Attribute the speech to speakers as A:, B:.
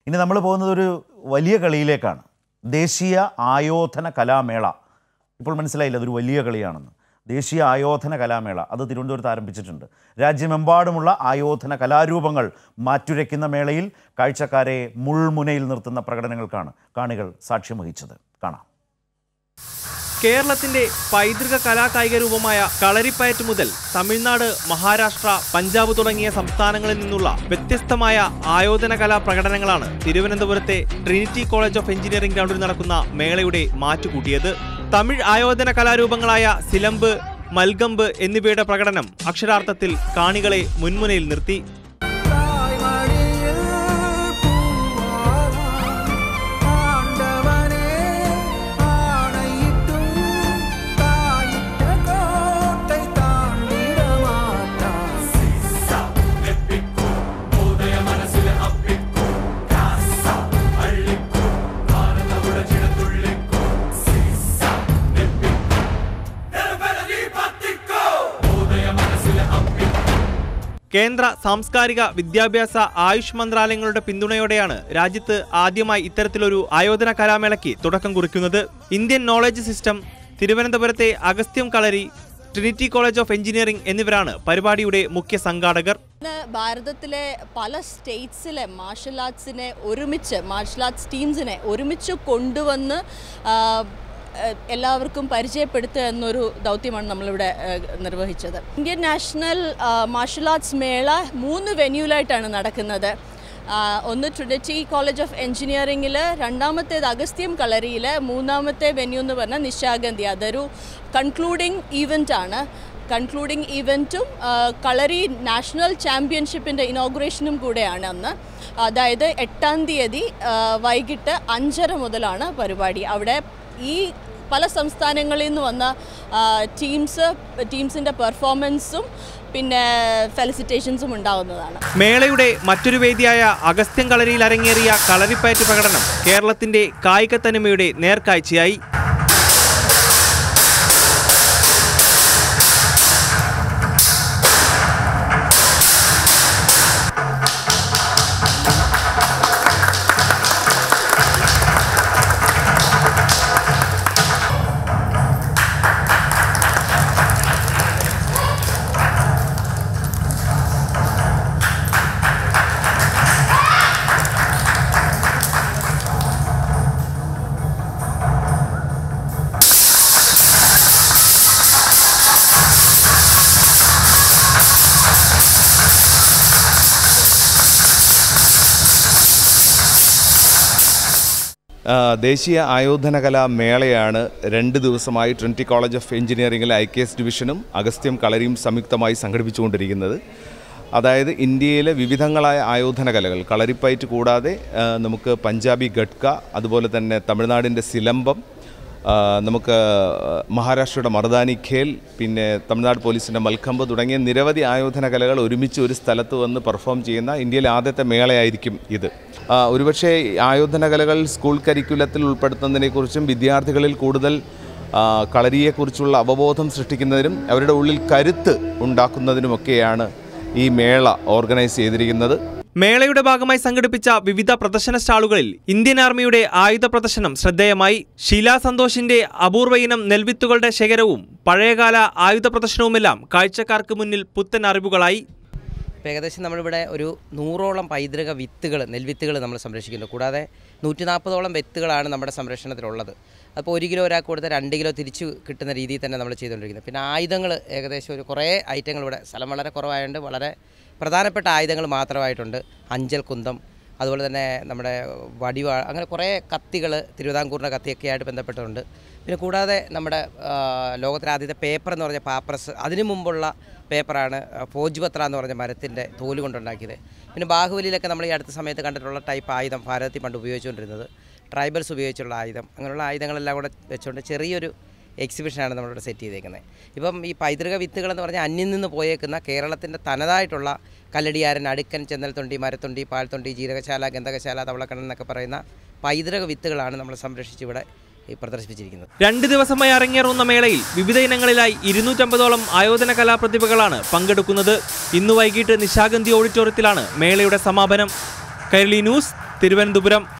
A: ഇനി നമ്മൾ പോകുന്നത് ഒരു വലിയ കളിയിലേക്കാണ് ദേശീയ ആയോധന കലാമേള ഇപ്പോൾ മനസ്സിലായില്ല അതൊരു വലിയ കളിയാണെന്ന് ദേശീയ ആയോധന കലാമേള അത് തിരുവനന്തപുരത്ത് ആരംഭിച്ചിട്ടുണ്ട് രാജ്യമെമ്പാടുമുള്ള ആയോധന കലാരൂപങ്ങൾ മാറ്റുരയ്ക്കുന്ന മേളയിൽ കാഴ്ചക്കാരെ മുൾമുനയിൽ നിർത്തുന്ന പ്രകടനങ്ങൾക്കാണ് കാണികൾ സാക്ഷ്യം വഹിച്ചത് കാണാം
B: കേരളത്തിന്റെ പൈതൃക കലാകായിക രൂപമായ കളരിപ്പയറ്റ് മുതൽ തമിഴ്നാട് മഹാരാഷ്ട്ര പഞ്ചാബ് തുടങ്ങിയ സംസ്ഥാനങ്ങളിൽ നിന്നുള്ള വ്യത്യസ്തമായ ആയോധന കലാ പ്രകടനങ്ങളാണ് തിരുവനന്തപുരത്തെ ട്രിനിറ്റി കോളേജ് ഓഫ് എഞ്ചിനീയറിംഗ് ഗ്രൗണ്ടിൽ നടക്കുന്ന മേളയുടെ മാറ്റുകൂട്ടിയത് തമിഴ് ആയോധന കലാരൂപങ്ങളായ സിലമ്പ് മൽഗമ്പ് എന്നിവയുടെ പ്രകടനം അക്ഷരാർത്ഥത്തിൽ കാണികളെ മുൻമുനയിൽ നിർത്തി
C: தாய்மடியில் பூவாராம் ஆண்டவனே ஆணையிட்டும் தாயிட்ட கோட்டை தாண்டிட மாட்டான்
B: കേന്ദ്ര സാംസ്കാരിക വിദ്യാഭ്യാസ ആയുഷ് മന്ത്രാലയങ്ങളുടെ പിന്തുണയോടെയാണ് രാജ്യത്ത് ആദ്യമായി ഇത്തരത്തിലൊരു ആയോധന കലാമേളയ്ക്ക് തുടക്കം കുറിക്കുന്നത് ഇന്ത്യൻ നോളജ് സിസ്റ്റം തിരുവനന്തപുരത്തെ Agasthyam kalari Trinity College of Engineering എന്നിവരാണ് പരിപാടിയുടെ മുഖ്യ സംഘാടകർ
D: ഇന്ന് ഭാരതത്തിലെ പല സ്റ്റേറ്റ്സിലെ മാർഷൽ ആർട്സിനെ ഒരുമിച്ച് മാർഷൽ ആർട്സ് ടീംസിനെ ഒരുമിച്ച് കൊണ്ടുവന്ന് ആ, എ- എല്ലാവർക്കും പരിചയപ്പെടുത്തുക എന്നൊരു ദൗത്യമാണ് നമ്മളിവിടെ ഏ, നിർവഹിച്ചത് Indian national ah, martial arts മേള മൂന്ന് വെന്യൂലായിട്ടാണ് നടക്കുന്നത് ആ, ഒന്ന് ട്രിനിറ്റി കോളേജ് ഓഫ് എഞ്ചിനീയറിംഗിൽ രണ്ടാമത്തേത് അഗസ്ത്യം കളരിയിൽ മൂന്നാമത്തെ വെന്യൂ എന്ന് പറഞ്ഞാൽ നിശാഗന്ധി അതൊരു കൺക്ലൂഡിംഗ് ഈവൻ്റ് ആണ് കൺക്ലൂഡിംഗ് ഈവൻറ്റും കളറി നാഷണൽ ചാമ്പ്യൻഷിപ്പിൻ്റെ ഇനോഗ്രേഷനും കൂടെയാണ് അന്ന് അതായത് എട്ടാം തീയതി ആ, വൈകിട്ട് അഞ്ചര മുതലാണ് പരിപാടി അവിടെ ഈ പല സംസ്ഥാനങ്ങളിൽ നിന്ന് വന്ന ടീംസ് ടീംസിൻ്റെ പെർഫോമൻസും പിന്നെ ഫെലിസിറ്റേഷൻസും ഉണ്ടാവുന്നതാണ്
B: മേളയുടെ മറ്റൊരു വേദിയായ അഗസ്ത്യം കളരിയിൽ അരങ്ങേറിയ കളരിപ്പയറ്റ് പ്രകടനം കേരളത്തിന്റെ കായിക തനിമയുടെ നേർക്കാഴ്ചയായി
E: ആ, ദേശീയ ആയോധന കലാ മേളയാണ് രണ്ട് ദിവസമായി ട്രിനിറ്റി കോളേജ് ഓഫ് എഞ്ചിനീയറിംഗിലെ ഐ കെ എസ് ഡിവിഷനും അഗസ്ത്യം കളരിയും സംയുക്തമായി സംഘടിപ്പിച്ചുകൊണ്ടിരിക്കുന്നത് അതായത് ഇന്ത്യയിലെ വിവിധങ്ങളായ ആയോധന കലകൾ കളരിപ്പയറ്റ് കൂടാതെ ആ, നമുക്ക് പഞ്ചാബി ഗഡ്ക അതുപോലെ തന്നെ തമിഴ്നാടിൻ്റെ സിലമ്പം ആ, നമുക്ക് മഹാരാഷ്ട്രയുടെ മർദാനി ഖേൽ പിന്നെ തമിഴ്നാട് പോലീസിൻ്റെ മൽഖമ്പ് തുടങ്ങിയ നിരവധി ആയോധന കലകൾ ഒരുമിച്ച് ഒരു സ്ഥലത്ത് വന്ന് പെർഫോം ചെയ്യുന്ന ഇന്ത്യയിലെ ആദ്യത്തെ മേളയായിരിക്കും ഇത് ആ, ഒരുപക്ഷേ ഈ ആയോധന കലകൾ സ്കൂൾ കരിക്കുലത്തിൽ ഉൾപ്പെടുത്തുന്നതിനെക്കുറിച്ചും വിദ്യാർത്ഥികളിൽ കൂടുതൽ ആ, കളരിയെക്കുറിച്ചുള്ള അവബോധം സൃഷ്ടിക്കുന്നതിനും അവരുടെ ഉള്ളിൽ കരുത്ത് ഉണ്ടാക്കുന്നതിനുമൊക്കെയാണ് ഈ മേള ഓർഗനൈസ് ചെയ്തിരിക്കുന്നത്
B: മേളയുടെ ഭാഗമായി സംഘടിപ്പിച്ച വിവിധ പ്രദർശന സ്റ്റാളുകളിൽ ഇന്ത്യൻ ആർമിയുടെ ആയുധ പ്രദർശനം ശ്രദ്ധേയമായി ഷീലാ സന്തോഷിന്റെ അപൂർവ ഇനം നെൽവിത്തുകളുടെ ശേഖരവും പഴയകാല ആയുധ പ്രദർശനവുമെല്ലാം കാഴ്ചക്കാർക്ക് മുന്നിൽ പുത്തൻ അറിവുകളായി
F: ഇപ്പോൾ ഏകദേശം നമ്മളിവിടെ ഒരു നൂറോളം പൈതൃക വിത്തുകൾ നെൽവിത്തുകൾ നമ്മൾ സംരക്ഷിക്കുന്നു കൂടാതെ നൂറ്റി നാൽപ്പതോളം വിത്തുകളാണ് നമ്മുടെ സംരക്ഷണത്തിലുള്ളത് അപ്പോൾ ഒരു കിലോ ഒരാൾക്ക് കൊടുത്താൽ രണ്ട് കിലോ തിരിച്ചു കിട്ടുന്ന രീതിയിൽ തന്നെ നമ്മൾ ചെയ്തുകൊണ്ടിരിക്കുന്നത് പിന്നെ ആയുധങ്ങൾ ഏകദേശം ഒരു കുറേ ഐറ്റങ്ങൾ ഇവിടെ സ്ഥലം വളരെ കുറവായതുകൊണ്ട് വളരെ പ്രധാനപ്പെട്ട ആയുധങ്ങൾ മാത്രമായിട്ടുണ്ട് അഞ്ചൽ കുന്തം അതുപോലെ തന്നെ നമ്മുടെ വടിവ അങ്ങനെ കുറേ കത്തികൾ തിരുവിതാംകൂറിൻ്റെ കത്തിയൊക്കെ ആയിട്ട് ബന്ധപ്പെട്ടുണ്ട് പിന്നെ കൂടാതെ നമ്മുടെ ആ, ലോകത്തിലെ ആദ്യത്തെ പേപ്പർ എന്ന് പറഞ്ഞ പാപ്രസ് അതിനു മുമ്പുള്ള പേപ്പറാണ് ആ, ഭോജ്പത്ര എന്ന് പറഞ്ഞ മരത്തിൻ്റെ തോല് കൊണ്ടുണ്ടാക്കിയത് പിന്നെ ബാഹുബലിയിലൊക്കെ നമ്മൾ ഈ അടുത്ത സമയത്ത് കണ്ടിട്ടുള്ള ടൈപ്പ് ആയുധം ഭാരതത്തിൽ പണ്ട് ഉപയോഗിച്ചുകൊണ്ടിരുന്നത് ട്രൈബൽസ് ഉപയോഗിച്ചുള്ള ആയുധം അങ്ങനെയുള്ള ആയുധങ്ങളെല്ലാം കൂടെ വെച്ചുകൊണ്ട് ചെറിയൊരു എക്സിബിഷനാണ് നമ്മളിവിടെ സെറ്റ് ചെയ്തേക്കുന്നത് ഇപ്പം ഈ പൈതൃക വിത്തുകൾ എന്ന് പറഞ്ഞാൽ അന്യം നിന്ന് പോയേക്കുന്ന കേരളത്തിൻ്റെ തനതായിട്ടുള്ള കല്ലടിയാരൻ അടുക്കൻ ചെന്നൽത്തൊണ്ടി മരത്തൊണ്ടി പാൽത്തൊണ്ടി ജീരകശാല ഗന്ധകശാല തവളക്കണ്ണൻ എന്നൊക്കെ പറയുന്ന പൈതൃക വിത്തുകളാണ് നമ്മൾ സംരക്ഷിച്ച് ഇവിടെ ഈ പ്രദർശിപ്പിച്ചിരിക്കുന്നത്
B: രണ്ട് ദിവസമായി അരങ്ങേറുന്ന മേളയിൽ വിവിധ ഇനങ്ങളിലായി ഇരുന്നൂറ്റമ്പതോളം ആയോധന കലാപ്രതിഭകളാണ് പങ്കെടുക്കുന്നത് ഇന്ന് വൈകിട്ട് നിശാഗന്ധി ഓഡിറ്റോറിയത്തിലാണ് മേളയുടെ സമാപനം കൈരളി ന്യൂസ് തിരുവനന്തപുരം